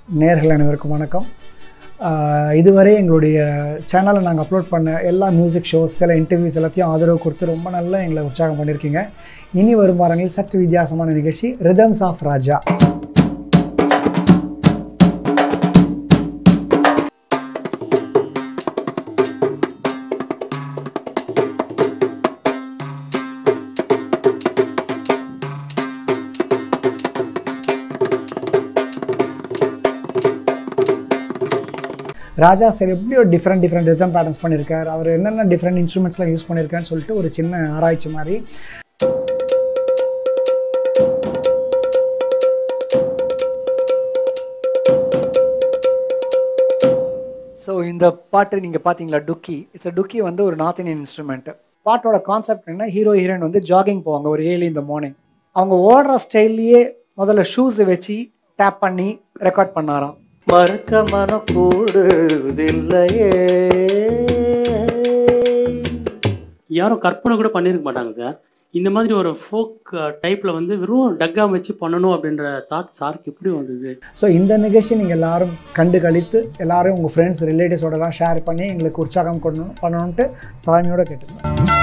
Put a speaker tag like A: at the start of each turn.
A: நேர்கள் அனைவருக்கும் வணக்கம் ஆஹ் இதுவரை எங்களுடைய சேனலை நாங்கள் அப்லோட் பண்ண எல்லா மியூசிக் ஷோஸ் சில இன்டர்வியூஸ் எல்லாத்தையும் ஆதரவு கொடுத்து ரொம்ப நல்லா எங்களை உற்சாகம் பண்ணியிருக்கீங்க இனி வரும் வாரங்களில் சற்று வித்தியாசமான நிகழ்ச்சி rhythms of Raja Raja sir எப்படி ஒரு டிஃப்ரெண்ட் டிஃப்ரெண்ட் ரிதம் பேட்டர்ன்ஸ் பண்ணியிருக்கார் அவர் என்னென்ன டிஃப்ரெண்ட் இன்ஸ்ட்ருமெண்ட்ஸ்லாம் யூஸ் பண்ணியிருக்காருன்னு சொல்லிட்டு ஒரு சின்ன ஆராய்ச்சி மாதிரி ஸோ இந்த பாட்டு நீங்கள் பார்த்தீங்களா டுக்கி இட்ஸ் டுக்கி வந்து ஒரு நார்த் இந்தியன் இன்ஸ்ட்ருமெண்ட்டு பாட்டோட கான்செப்ட் என்ன ஹீரோ ஹீரோயின் வந்து ஜாகிங் போவாங்க ஒரு ஏழு இந்த மார்னிங் அவங்க ஓடுற ஸ்டைல்லையே முதல்ல ஷூஸை வச்சு டேப் பண்ணி ரெக்கார்ட் பண்ணாராம்
B: மறுக்க மனக்கூடுதில்லையே
C: யாரும் கற்பனை கூட பண்ணியிருக்க மாட்டாங்க சார் இந்த மாதிரி ஒரு ஃபோக் டைப்பில் வந்து வெறும் டக்கா வச்சு பண்ணணும் அப்படின்ற தாட் சாருக்கு எப்படி வந்தது
A: ஸோ இந்த நிகழ்ச்சி நீங்கள் எல்லாரும் கண்டு கழித்து எல்லாரும் உங்கள் ஃப்ரெண்ட்ஸ் ரிலேட்டிவ்ஸோடலாம் ஷேர் பண்ணி எங்களுக்கு உற்சாகம் கொண்டு பண்ணணுன்ட்டு தலைமையோட கேட்டுருந்தோம்